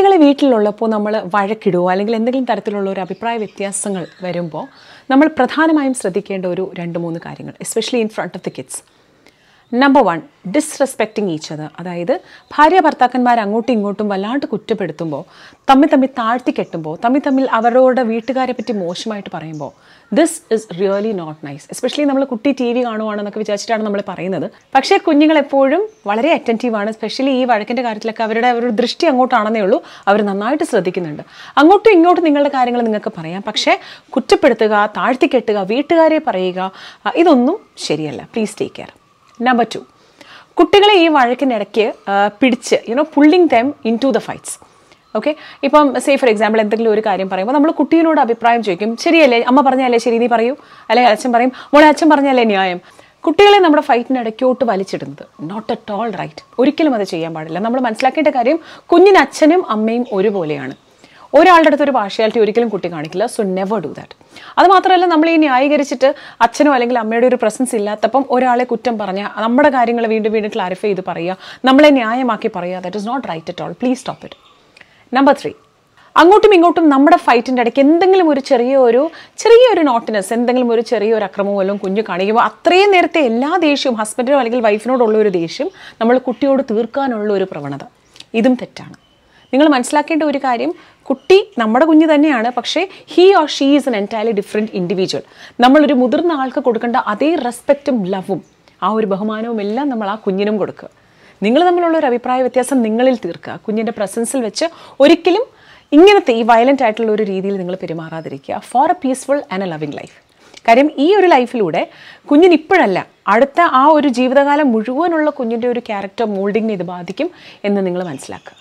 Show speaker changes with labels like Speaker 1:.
Speaker 1: കുട്ടികളെ വീട്ടിലുള്ളപ്പോൾ നമ്മൾ വഴക്കിടുവോ അല്ലെങ്കിൽ എന്തെങ്കിലും തരത്തിലുള്ള ഒരു അഭിപ്രായ വ്യത്യാസങ്ങൾ വരുമ്പോൾ നമ്മൾ പ്രധാനമായും ശ്രദ്ധിക്കേണ്ട ഒരു രണ്ട് മൂന്ന് കാര്യങ്ങൾ especially in front of the kids number one disrespecting each അത് അതായത് ഭാര്യ ഭർത്താക്കന്മാർ അങ്ങോട്ടും ഇങ്ങോട്ടും വല്ലാണ്ട് കുറ്റപ്പെടുത്തുമ്പോൾ തമ്മിൽ തമ്മിൽ താഴ്ത്തി കെട്ടുമ്പോൾ തമ്മിൽ തമ്മിൽ അവരോട് വീട്ടുകാരെ പറ്റി മോശമായിട്ട് പറയുമ്പോൾ this is really not nice especially നമ്മൾ കുട്ടി ടി വി കാണുവാണെന്നൊക്കെ വിചാരിച്ചിട്ടാണ് നമ്മൾ പറയുന്നത് പക്ഷേ കുഞ്ഞുങ്ങൾ എപ്പോഴും വളരെ അറ്റൻറ്റീവാണ് സ്പെഷ്യലി ഈ വഴക്കിൻ്റെ കാര്യത്തിലൊക്കെ അവരുടെ അവരുടെ ദൃഷ്ടി അങ്ങോട്ടാണെന്നേ ഉള്ളൂ അവർ നന്നായിട്ട് ശ്രദ്ധിക്കുന്നുണ്ട് അങ്ങോട്ടും ഇങ്ങോട്ടും നിങ്ങളുടെ കാര്യങ്ങൾ നിങ്ങൾക്ക് പറയാം പക്ഷേ കുറ്റപ്പെടുത്തുക താഴ്ത്തിക്കെട്ടുക വീട്ടുകാരെ പറയുക ആ, ഇതൊന്നും ശരിയല്ല please take care number two കുട്ടികളെ ഈ വഴക്കിനിടയ്ക്ക് ആ, പിടിച്ച് you know pulling them into the fights okay ഇപ്പം സേ ഫോർ എക്സാമ്പിൾ എന്തെങ്കിലും ഒരു കാര്യം പറയുമ്പോൾ നമ്മൾ കുട്ടീനോട് അഭിപ്രായം ചോദിക്കും ശരിയല്ലേ അമ്മ പറഞ്ഞല്ലേ ശരി നീ പറയൂ അല്ലെങ്കിൽ അച്ഛൻ പറയും മോളെ അച്ഛൻ പറഞ്ഞല്ലേ ന്യായം കുട്ടികളെ നമ്മുടെ ഫൈറ്റിനിടയ്ക്കോട്ട് വലിച്ചിടുന്നത് നോട്ട് അറ്റ് ഓൾ റൈറ്റ് ഒരിക്കലും അത് ചെയ്യാൻ പാടില്ല നമ്മൾ മനസ്സിലാക്കേണ്ട കാര്യം കുഞ്ഞിന് അച്ഛനും അമ്മയും ഒരുപോലെയാണ് ഒരാളുടെ അടുത്ത് ഒരു പാർഷ്യാലിറ്റി ഒരിക്കലും കുട്ടി കാണിക്കില്ല സോ നെവർ ഡു ദാറ്റ് അത് മാത്രമല്ല നമ്മൾ ഈ ന്യായീകരിച്ചിട്ട് അച്ഛനോ അല്ലെങ്കിൽ അമ്മയുടെ ഒരു പ്രസൻസ് ഇല്ലാത്തപ്പം ഒരാളെ കുറ്റം പറഞ്ഞ നമ്മുടെ കാര്യങ്ങൾ വീണ്ടും വീണ്ടും ക്ലാരിഫൈ ചെയ്ത് പറയുക നമ്മളെ ന്യായമാക്കി പറയുക that is not right at all please stop it number three അങ്ങോട്ടും ഇങ്ങോട്ടും നമ്മുടെ ഫൈറ്റിൻ്റെ ഇടയ്ക്ക് എന്തെങ്കിലും ഒരു ചെറിയ ഒരു ചെറിയൊരു നോട്ടിനെസ് എന്തെങ്കിലും ഒരു ചെറിയൊരു അക്രമം വല്ലതും കുഞ്ഞു കാണിക്കുമ്പോൾ അത്രയും നേരത്തെ എല്ലാ ദേഷ്യവും ഹസ്ബൻഡിനോ അല്ലെങ്കിൽ വൈഫിനോടുള്ള ഒരു ദേഷ്യം നമ്മൾ കുട്ടിയോട് തീർക്കാനുള്ള ഒരു പ്രവണത ഇതും തെറ്റാണ് നിങ്ങൾ മനസ്സിലാക്കേണ്ട ഒരു കാര്യം കുട്ടി നമ്മുടെ കുഞ്ഞ് തന്നെയാണ് പക്ഷേ ഹീ ഓർ ഷീ ഈസ് എൻ എൻറ്റയർലി ഡിഫറെൻറ്റ് ഇൻഡിവിജ്വൽ നമ്മളൊരു മുതിർന്ന ആൾക്ക് കൊടുക്കേണ്ട അതേ റെസ്പെക്റ്റും ലവും ആ ഒരു ബഹുമാനവും എല്ലാം നമ്മൾ ആ കുഞ്ഞിനും കൊടുക്കുക നിങ്ങൾ തമ്മിലുള്ള ഒരു അഭിപ്രായ വ്യത്യാസം നിങ്ങളിൽ തീർക്കുക കുഞ്ഞിൻ്റെ പ്രസൻസിൽ വെച്ച് ഒരിക്കലും ഇങ്ങനത്തെ ഈ വയലൻ്റ് ആയിട്ടുള്ള ഒരു രീതിയിൽ നിങ്ങൾ പെരുമാറാതിരിക്കുക for a peaceful and a loving life കാര്യം ഈ ഒരു ലൈഫിലൂടെ കുഞ്ഞിന് ഇപ്പോഴല്ല അടുത്ത ആ ഒരു ജീവിതകാലം മുഴുവനുള്ള കുഞ്ഞിൻ്റെ ഒരു ക്യാരക്ടർ മോൾഡിങ്ങിനെ ഇത് ബാധിക്കും എന്ന് നിങ്ങൾ മനസ്സിലാക്കുക